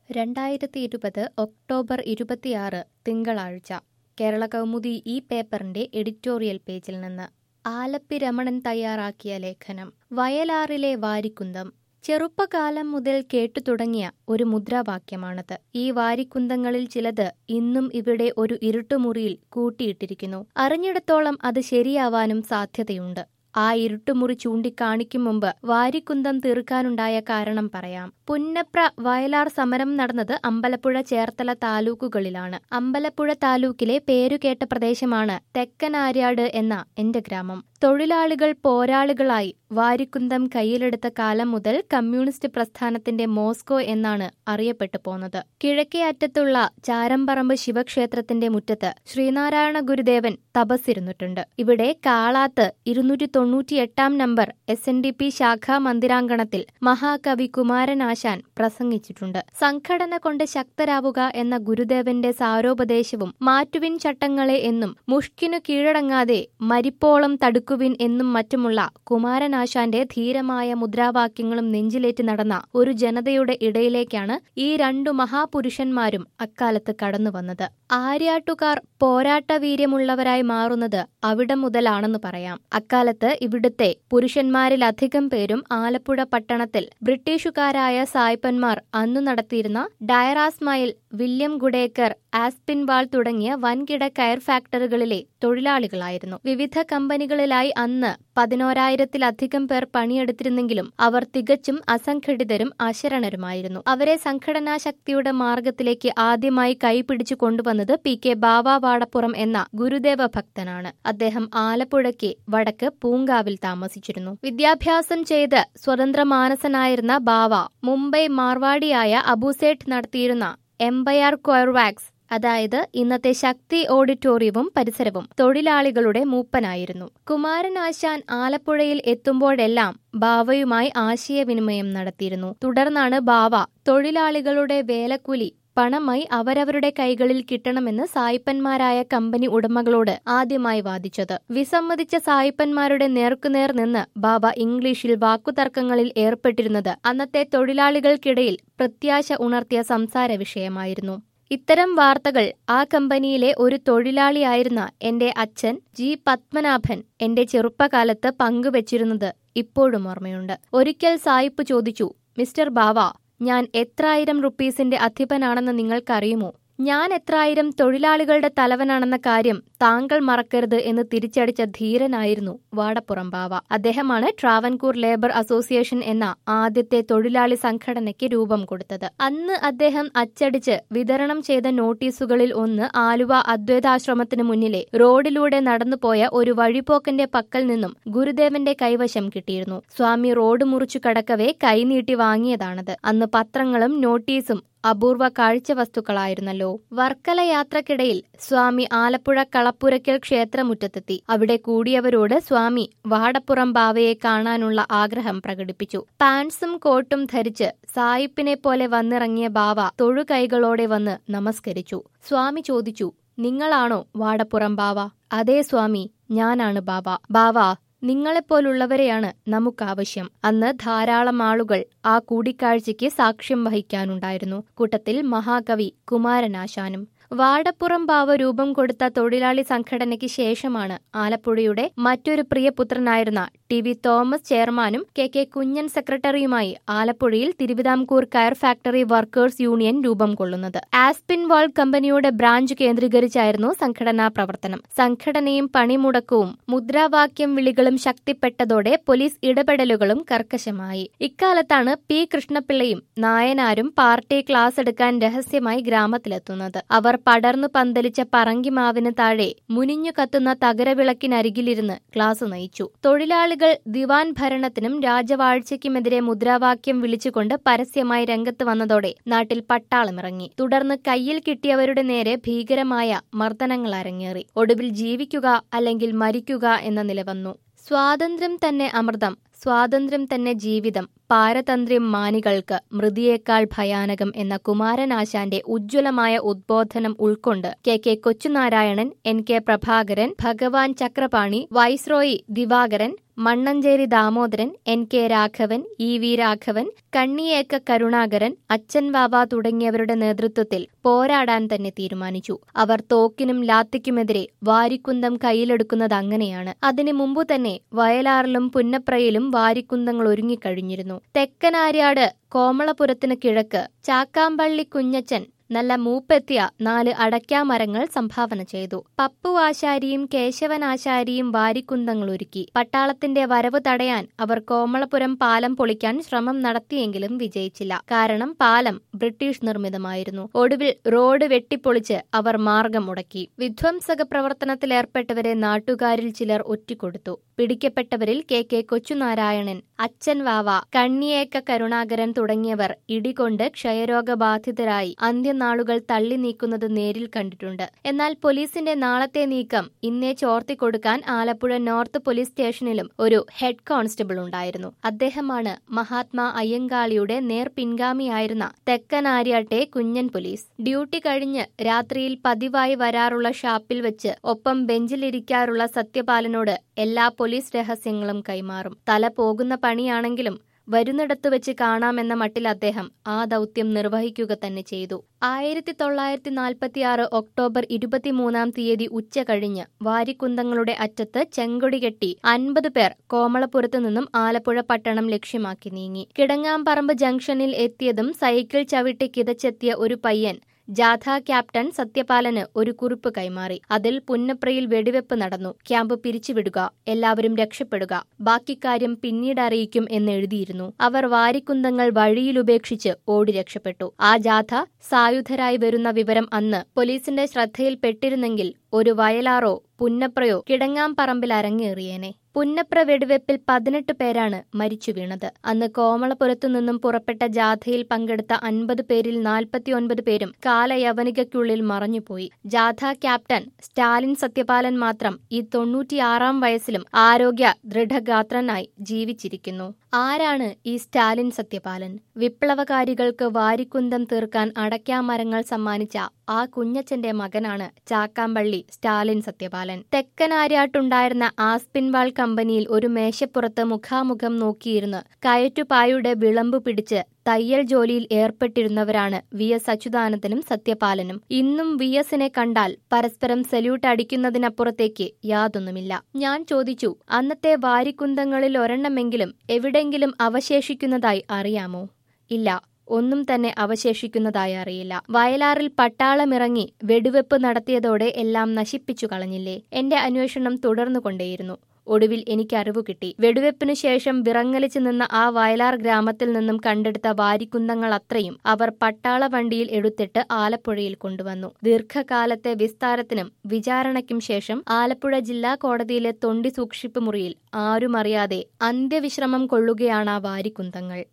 രണ്ടായിരത്തി ഇരുപത് ഒക്ടോബർ ഇരുപത്തിയാറ് തിങ്കളാഴ്ച കേരള കൗമുദി ഈ പേപ്പറിന്റെ എഡിറ്റോറിയൽ പേജിൽ നിന്ന് ആലപ്പി രമണൻ തയ്യാറാക്കിയ ലേഖനം വയലാറിലെ വാരിക്കുന്തം ചെറുപ്പകാലം മുതൽ കേട്ടു തുടങ്ങിയ ഒരു മുദ്രാവാക്യമാണത് ഈ വാരിക്കുന്തങ്ങളിൽ ചിലത് ഇന്നും ഇവിടെ ഒരു ഇരുട്ടുമുറിയിൽ കൂട്ടിയിട്ടിരിക്കുന്നു അറിഞ്ഞിടത്തോളം അത് ശരിയാവാനും സാധ്യതയുണ്ട് ആ ഇരുട്ടുമുറി ചൂണ്ടിക്കാണിക്കും മുമ്പ് വാരിക്കുന്തം തീർക്കാനുണ്ടായ കാരണം പറയാം പുന്നപ്ര വയലാർ സമരം നടന്നത് അമ്പലപ്പുഴ ചേർത്തല താലൂക്കുകളിലാണ് അമ്പലപ്പുഴ താലൂക്കിലെ പേരുകേട്ട പ്രദേശമാണ് തെക്കനാര്യാട് എന്ന എന്റെ ഗ്രാമം തൊഴിലാളികൾ പോരാളികളായി വാരിക്കുന്തം കയ്യിലെടുത്ത കാലം മുതൽ കമ്മ്യൂണിസ്റ്റ് പ്രസ്ഥാനത്തിന്റെ മോസ്കോ എന്നാണ് അറിയപ്പെട്ടു പോന്നത് കിഴക്കേ അറ്റത്തുള്ള ചാരമ്പറമ്പ് ശിവക്ഷേത്രത്തിന്റെ മുറ്റത്ത് ശ്രീനാരായണ ഗുരുദേവൻ തപസ്സിരുന്നിട്ടുണ്ട് ഇവിടെ കാളാത്ത് ഇരുന്നൂറ്റി തൊണ്ണൂറ്റിയെട്ടാം നമ്പർ എസ് എൻ ഡി പി ശാഖാ മന്ദിരാങ്കണത്തിൽ മഹാകവി കുമാരനാശാൻ പ്രസംഗിച്ചിട്ടുണ്ട് സംഘടന കൊണ്ട് ശക്തരാവുക എന്ന ഗുരുദേവന്റെ സാരോപദേശവും മാറ്റുവിൻ ചട്ടങ്ങളെ എന്നും മുഷ്കിനു കീഴടങ്ങാതെ മരിപ്പോളം തടുക്കുവിൻ എന്നും മറ്റുമുള്ള കുമാരനാശാന്റെ ധീരമായ മുദ്രാവാക്യങ്ങളും നെഞ്ചിലേറ്റ് നടന്ന ഒരു ജനതയുടെ ഇടയിലേക്കാണ് ഈ രണ്ടു മഹാപുരുഷന്മാരും അക്കാലത്ത് കടന്നുവന്നത് ആര്യാട്ടുകാർ പോരാട്ടവീര്യമുള്ളവരായി മാറുന്നത് അവിടെ മുതലാണെന്ന് പറയാം അക്കാലത്ത് ഇവിടുത്തെ പുരുഷന്മാരിലധികം പേരും ആലപ്പുഴ പട്ടണത്തിൽ ബ്രിട്ടീഷുകാരായ സായ്പന്മാർ അന്നു നടത്തിയിരുന്ന ഡയറാസ്മൈൽ വില്യം ഗുഡേക്കർ ആസ്പിൻവാൾ തുടങ്ങിയ വൻകിട കയർ ഫാക്ടറികളിലെ തൊഴിലാളികളായിരുന്നു വിവിധ കമ്പനികളിലായി അന്ന് പതിനോരായിരത്തിലധികം പേർ പണിയെടുത്തിരുന്നെങ്കിലും അവർ തികച്ചും അസംഘടിതരും അശരണരുമായിരുന്നു അവരെ സംഘടനാ ശക്തിയുടെ മാർഗത്തിലേക്ക് ആദ്യമായി കൈപിടിച്ചു കൊണ്ടുവന്നത് പി കെ ബാവ വാടപ്പുറം എന്ന ഗുരുദേവ ഭക്തനാണ് അദ്ദേഹം ആലപ്പുഴയ്ക്ക് വടക്ക് പൂങ്കാവിൽ താമസിച്ചിരുന്നു വിദ്യാഭ്യാസം ചെയ്ത് സ്വതന്ത്ര മാനസനായിരുന്ന ബാവ മുംബൈ മാർവാടിയായ അബുസേട്ട് നടത്തിയിരുന്ന എംപയർ കൊയർവാക്സ് അതായത് ഇന്നത്തെ ശക്തി ഓഡിറ്റോറിയവും പരിസരവും തൊഴിലാളികളുടെ മൂപ്പനായിരുന്നു കുമാരനാശാൻ ആലപ്പുഴയിൽ എത്തുമ്പോഴെല്ലാം ബാവയുമായി ആശയവിനിമയം നടത്തിയിരുന്നു തുടർന്നാണ് ബാവ തൊഴിലാളികളുടെ വേലക്കൂലി പണമായി അവരവരുടെ കൈകളിൽ കിട്ടണമെന്ന് സായിപ്പന്മാരായ കമ്പനി ഉടമകളോട് ആദ്യമായി വാദിച്ചത് വിസമ്മതിച്ച സായിപ്പന്മാരുടെ നേർക്കുനേർ നിന്ന് ബാബ ഇംഗ്ലീഷിൽ വാക്കുതർക്കങ്ങളിൽ ഏർപ്പെട്ടിരുന്നത് അന്നത്തെ തൊഴിലാളികൾക്കിടയിൽ പ്രത്യാശ ഉണർത്തിയ സംസാര വിഷയമായിരുന്നു ഇത്തരം വാർത്തകൾ ആ കമ്പനിയിലെ ഒരു തൊഴിലാളിയായിരുന്ന എന്റെ അച്ഛൻ ജി പത്മനാഭൻ എന്റെ ചെറുപ്പകാലത്ത് പങ്കുവച്ചിരുന്നത് ഇപ്പോഴും ഓർമ്മയുണ്ട് ഒരിക്കൽ സായിപ്പ് ചോദിച്ചു മിസ്റ്റർ ബാവ ഞാൻ എത്രായിരം റുപ്പീസിന്റെ അധിപനാണെന്ന് നിങ്ങൾക്കറിയുമോ ഞാൻ എത്രായിരം തൊഴിലാളികളുടെ തലവനാണെന്ന കാര്യം താങ്കൾ മറക്കരുത് എന്ന് തിരിച്ചടിച്ച ധീരനായിരുന്നു വാടപ്പുറം ബാവ അദ്ദേഹമാണ് ട്രാവൻകൂർ ലേബർ അസോസിയേഷൻ എന്ന ആദ്യത്തെ തൊഴിലാളി സംഘടനയ്ക്ക് രൂപം കൊടുത്തത് അന്ന് അദ്ദേഹം അച്ചടിച്ച് വിതരണം ചെയ്ത നോട്ടീസുകളിൽ ഒന്ന് ആലുവ അദ്വൈതാശ്രമത്തിന് മുന്നിലെ റോഡിലൂടെ നടന്നുപോയ ഒരു വഴിപോക്കന്റെ പക്കൽ നിന്നും ഗുരുദേവന്റെ കൈവശം കിട്ടിയിരുന്നു സ്വാമി റോഡ് മുറിച്ചു കടക്കവേ കൈനീട്ടി വാങ്ങിയതാണത് അന്ന് പത്രങ്ങളും നോട്ടീസും അപൂർവ കാഴ്ച വസ്തുക്കളായിരുന്നല്ലോ വർക്കല യാത്രക്കിടയിൽ സ്വാമി ആലപ്പുഴ കളപ്പുരയ്ക്കൽ ക്ഷേത്രമുറ്റത്തെത്തി അവിടെ കൂടിയവരോട് സ്വാമി വാടപ്പുറം ബാവയെ കാണാനുള്ള ആഗ്രഹം പ്രകടിപ്പിച്ചു പാൻസും കോട്ടും ധരിച്ച് സായിപ്പിനെ പോലെ വന്നിറങ്ങിയ ബാവ തൊഴുകൈകളോടെ വന്ന് നമസ്കരിച്ചു സ്വാമി ചോദിച്ചു നിങ്ങളാണോ വാടപ്പുറം ബാവ അതേ സ്വാമി ഞാനാണ് ബാവ ബാവ നിങ്ങളെപ്പോലുള്ളവരെയാണ് നമുക്കാവശ്യം അന്ന് ധാരാളം ആളുകൾ ആ കൂടിക്കാഴ്ചയ്ക്ക് സാക്ഷ്യം വഹിക്കാനുണ്ടായിരുന്നു കൂട്ടത്തിൽ മഹാകവി കുമാരനാശാനും വാടപ്പുറം ബാവ രൂപം കൊടുത്ത തൊഴിലാളി സംഘടനയ്ക്ക് ശേഷമാണ് ആലപ്പുഴയുടെ മറ്റൊരു പ്രിയപുത്രനായിരുന്ന ടി വി തോമസ് ചെയർമാനും കെ കെ കുഞ്ഞൻ സെക്രട്ടറിയുമായി ആലപ്പുഴയിൽ തിരുവിതാംകൂർ കയർ ഫാക്ടറി വർക്കേഴ്സ് യൂണിയൻ രൂപം കൊള്ളുന്നത് ആസ്പിൻ വാൾ കമ്പനിയുടെ ബ്രാഞ്ച് കേന്ദ്രീകരിച്ചായിരുന്നു സംഘടനാ പ്രവർത്തനം സംഘടനയും പണിമുടക്കവും മുദ്രാവാക്യം വിളികളും ശക്തിപ്പെട്ടതോടെ പോലീസ് ഇടപെടലുകളും കർക്കശമായി ഇക്കാലത്താണ് പി കൃഷ്ണപിള്ളയും നായനാരും പാർട്ടി ക്ലാസ് എടുക്കാൻ രഹസ്യമായി ഗ്രാമത്തിലെത്തുന്നത് അവർ പടർന്നു പന്തലിച്ച പറങ്കിമാവിന് താഴെ മുനിഞ്ഞു കത്തുന്ന തകരവിളക്കിനരികിലിരുന്ന് ക്ലാസ് നയിച്ചു തൊഴിലാളികൾ ദിവാൻ ഭരണത്തിനും രാജവാഴ്ചയ്ക്കുമെതിരെ മുദ്രാവാക്യം വിളിച്ചുകൊണ്ട് പരസ്യമായി രംഗത്ത് വന്നതോടെ നാട്ടിൽ പട്ടാളമിറങ്ങി തുടർന്ന് കയ്യിൽ കിട്ടിയവരുടെ നേരെ ഭീകരമായ മർദ്ദനങ്ങൾ അരങ്ങേറി ഒടുവിൽ ജീവിക്കുക അല്ലെങ്കിൽ മരിക്കുക എന്ന നില വന്നു സ്വാതന്ത്ര്യം തന്നെ അമൃതം സ്വാതന്ത്ര്യം തന്നെ ജീവിതം പാരതന്ത്ര്യം മാനികൾക്ക് മൃതിയേക്കാൾ ഭയാനകം എന്ന കുമാരനാശാന്റെ ഉജ്ജ്വലമായ ഉദ്ബോധനം ഉൾക്കൊണ്ട് K K Kochunarayanan N K Prabhakaran Bhagavan Chakrapani viceroy Divakaran Mannancheri Damodaran N K Raghavan E V Raghavan Kanniyekka Karunakaran Achan Baba തുടങ്ങിയവരുടെ നേതൃത്വത്തിൽ പോരാടാൻ തന്നെ തീരുമാനിച്ചു അവർ തോക്കിനും ലാത്തിക്കുമെതിരെ വാരിക്കുന്തം കയ്യിലെടുക്കുന്നത് അങ്ങനെയാണ് അതിനു മുമ്പ് തന്നെ വയലാറിലും പുന്നപ്രയിലും വാരിക്കുന്തങ്ങൾ ഒരുങ്ങിക്കഴിഞ്ഞിരുന്നു തെക്കനാര്യാട് കോമളപുരത്തിന് കിഴക്ക് ചാക്കാമ്പള്ളി കുഞ്ഞച്ചൻ നല്ല മൂപ്പെത്തിയ നാല് അടയ്ക്കാമരങ്ങൾ സംഭാവന ചെയ്തു പപ്പുവാശാരിയും കേശവനാശാരിയും വാരിക്കുന്തങ്ങൾ ഒരുക്കി പട്ടാളത്തിന്റെ വരവ് തടയാൻ അവർ കോമളപുരം പാലം പൊളിക്കാൻ ശ്രമം നടത്തിയെങ്കിലും വിജയിച്ചില്ല കാരണം പാലം ബ്രിട്ടീഷ് നിർമ്മിതമായിരുന്നു ഒടുവിൽ റോഡ് വെട്ടിപ്പൊളിച്ച് അവർ മാർഗം മുടക്കി വിധ്വംസക പ്രവർത്തനത്തിലേർപ്പെട്ടവരെ നാട്ടുകാരിൽ ചിലർ ഒറ്റിക്കൊടുത്തു പിടിക്കപ്പെട്ടവരിൽ കെ കെ കൊച്ചുനാരായണൻ അച്ഛൻ വാവ കണ്ണിയേക്ക കരുണാകരൻ തുടങ്ങിയവർ ഇടികൊണ്ട് ക്ഷയരോഗബാധിതരായി അന്ത്യനാളുകൾ തള്ളി നീക്കുന്നത് നേരിൽ കണ്ടിട്ടുണ്ട് എന്നാൽ പോലീസിന്റെ നാളത്തെ നീക്കം ഇന്നേ ചോർത്തിക്കൊടുക്കാൻ ആലപ്പുഴ നോർത്ത് പോലീസ് സ്റ്റേഷനിലും ഒരു ഹെഡ് കോൺസ്റ്റബിൾ ഉണ്ടായിരുന്നു അദ്ദേഹമാണ് മഹാത്മാ അയ്യങ്കാളിയുടെ നേർ പിൻഗാമിയായിരുന്ന തെക്കനാര്യാട്ടെ കുഞ്ഞൻ പോലീസ് ഡ്യൂട്ടി കഴിഞ്ഞ് രാത്രിയിൽ പതിവായി വരാറുള്ള ഷാപ്പിൽ വെച്ച് ഒപ്പം ബെഞ്ചിലിരിക്കാറുള്ള സത്യപാലനോട് എല്ലാ പോലീസ് രഹസ്യങ്ങളും കൈമാറും തല പോകുന്ന പണിയാണെങ്കിലും വരുന്നിടത്ത് വെച്ച് കാണാമെന്ന മട്ടിൽ അദ്ദേഹം ആ ദൗത്യം നിർവഹിക്കുക തന്നെ ചെയ്തു ആയിരത്തി തൊള്ളായിരത്തി നാൽപ്പത്തിയാറ് ഒക്ടോബർ ഇരുപത്തിമൂന്നാം തീയതി ഉച്ച കഴിഞ്ഞ് വാരിക്കുന്തങ്ങളുടെ അറ്റത്ത് ചെങ്കൊടി കെട്ടി അൻപത് പേർ കോമളപുരത്തു നിന്നും ആലപ്പുഴ പട്ടണം ലക്ഷ്യമാക്കി നീങ്ങി കിടങ്ങാമ്പറമ്പ് ജംഗ്ഷനിൽ എത്തിയതും സൈക്കിൾ ചവിട്ടി കിതച്ചെത്തിയ ഒരു പയ്യൻ ജാഥ ക്യാപ്റ്റൻ സത്യപാലന് ഒരു കുറിപ്പ് കൈമാറി അതിൽ പുന്നപ്രയിൽ വെടിവെപ്പ് നടന്നു ക്യാമ്പ് പിരിച്ചുവിടുക എല്ലാവരും രക്ഷപ്പെടുക ബാക്കി കാര്യം പിന്നീട് അറിയിക്കും എന്ന് എഴുതിയിരുന്നു അവർ വാരിക്കുന്തങ്ങൾ വഴിയിലുപേക്ഷിച്ച് ഓടി രക്ഷപ്പെട്ടു ആ ജാഥ സായുധരായി വരുന്ന വിവരം അന്ന് പോലീസിന്റെ ശ്രദ്ധയിൽപ്പെട്ടിരുന്നെങ്കിൽ ഒരു വയലാറോ പുന്നപ്രയോ കിടങ്ങാംപറമ്പിൽ അരങ്ങേറിയേനെ പുന്നപ്ര വെടിവെപ്പിൽ പതിനെട്ട് പേരാണ് മരിച്ചു വീണത് അന്ന് കോമളപുരത്തു നിന്നും പുറപ്പെട്ട ജാഥയിൽ പങ്കെടുത്ത അൻപത് പേരിൽ നാൽപ്പത്തിയൊൻപത് പേരും കാലയവനികയ്ക്കുള്ളിൽ മറഞ്ഞുപോയി ജാഥ ക്യാപ്റ്റൻ സ്റ്റാലിൻ സത്യപാലൻ മാത്രം ഈ തൊണ്ണൂറ്റിയാറാം വയസ്സിലും ആരോഗ്യ ദൃഢഗാത്രനായി ജീവിച്ചിരിക്കുന്നു ആരാണ് ഈ സ്റ്റാലിൻ സത്യപാലൻ വിപ്ലവകാരികൾക്ക് വാരിക്കുന്തം തീർക്കാൻ അടയ്ക്കാമരങ്ങൾ സമ്മാനിച്ച ആ കുഞ്ഞച്ചന്റെ മകനാണ് ചാക്കാമ്പള്ളി സ്റ്റാലിൻ സത്യപാലൻ തെക്കനാര്യാട്ടുണ്ടായിരുന്ന ആസ്പിൻവാൾ കമ്പനിയിൽ ഒരു മേശപ്പുറത്ത് മുഖാമുഖം നോക്കിയിരുന്ന് കയറ്റുപായുടെ വിളമ്പു പിടിച്ച് തയ്യൽ ജോലിയിൽ ഏർപ്പെട്ടിരുന്നവരാണ് വി എസ് അച്യുതാനന്ദനും സത്യപാലനും ഇന്നും വി എസിനെ കണ്ടാൽ പരസ്പരം സല്യൂട്ട് അടിക്കുന്നതിനപ്പുറത്തേക്ക് യാതൊന്നുമില്ല ഞാൻ ചോദിച്ചു അന്നത്തെ വാരിക്കുന്തങ്ങളിൽ ഒരെണ്ണമെങ്കിലും എവിടെങ്കിലും അവശേഷിക്കുന്നതായി അറിയാമോ ഇല്ല ഒന്നും തന്നെ അവശേഷിക്കുന്നതായി അറിയില്ല വയലാറിൽ പട്ടാളമിറങ്ങി വെടിവെപ്പ് നടത്തിയതോടെ എല്ലാം നശിപ്പിച്ചു കളഞ്ഞില്ലേ എന്റെ അന്വേഷണം തുടർന്നുകൊണ്ടേയിരുന്നു ഒടുവിൽ എനിക്ക് അറിവ് കിട്ടി വെടിവെപ്പിനു ശേഷം വിറങ്ങലിച്ചു നിന്ന ആ വയലാർ ഗ്രാമത്തിൽ നിന്നും കണ്ടെടുത്ത വാരിക്കുന്തങ്ങൾ അത്രയും അവർ പട്ടാള വണ്ടിയിൽ എടുത്തിട്ട് ആലപ്പുഴയിൽ കൊണ്ടുവന്നു ദീർഘകാലത്തെ വിസ്താരത്തിനും വിചാരണയ്ക്കും ശേഷം ആലപ്പുഴ ജില്ലാ കോടതിയിലെ തൊണ്ടി സൂക്ഷിപ്പ് മുറിയിൽ ആരുമറിയാതെ അന്ത്യവിശ്രമം കൊള്ളുകയാണ് ആ വാരിക്കുന്തങ്ങൾ